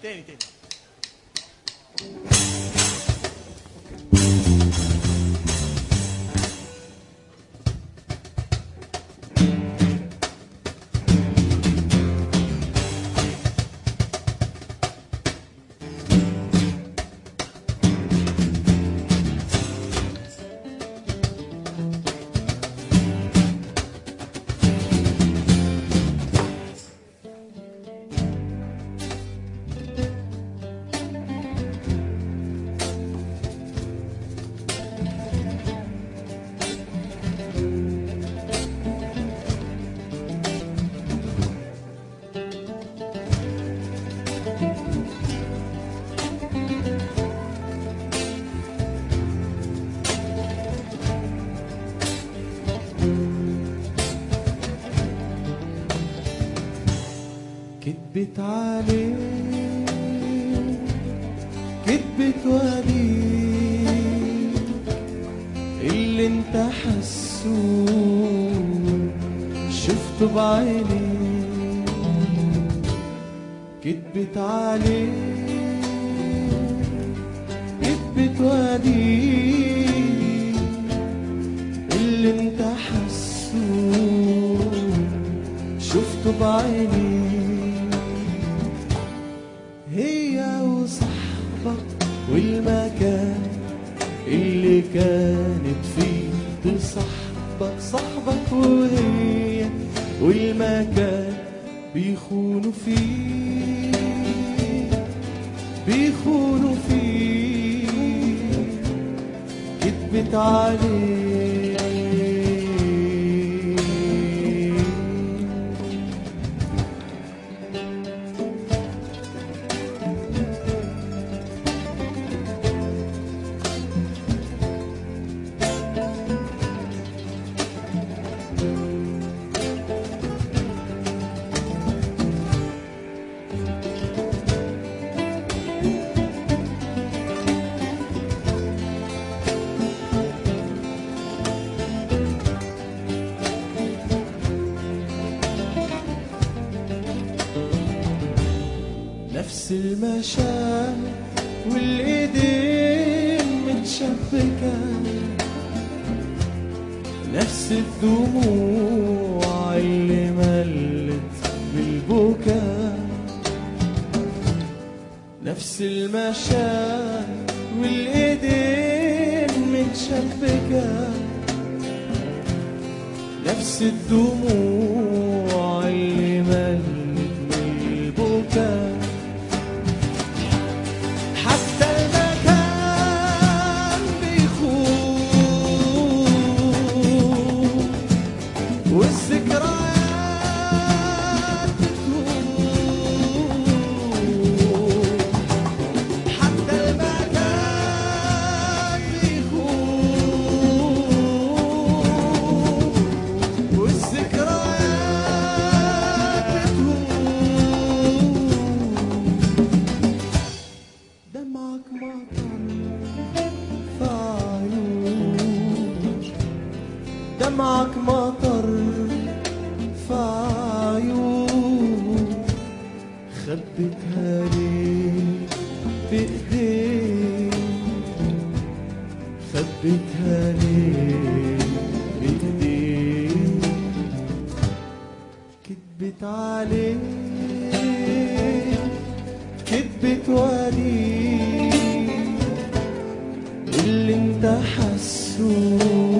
تاني تاني كدبت عليك كدبت وديك اللي انت حسه شفته بعيني كدبت عليك كدبت وديك اللي انت حسه شفته بعيني هي وصاحبك والمكان اللي كانت فيه تصاحبك صاحبك وهي والمكان بيخونوا فيه بيخونوا فيه كدبت عليه نفس المشاعر والايدين متشبكة نفس الدموع اللي ملت بالبكا نفس المشاعر والايدين متشبكة نفس الدموع اللي ملت بالبكا حتى المكان بيخون والذكريات بتهون حتى المكان بيخون والذكريات بتهون دمعك مطر في عيون دمعك مطر في عيون خبيتها ليه بإيديك خبيتها ليه بإيديك كدبت عليك كدبت وديك اللي انت حسه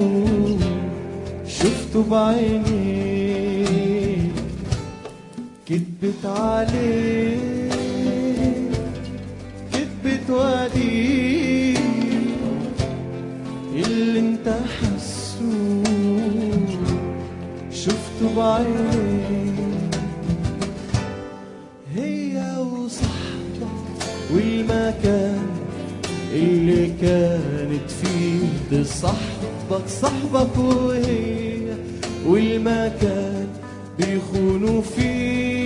شفته بعيني كدبت عليك كدبت وديك اللي انت حسه شفته بعيني هي وصاحبك والمكان اللي كانت فيه تصاحبك صاحبك وهي والمكان بيخونوا فيه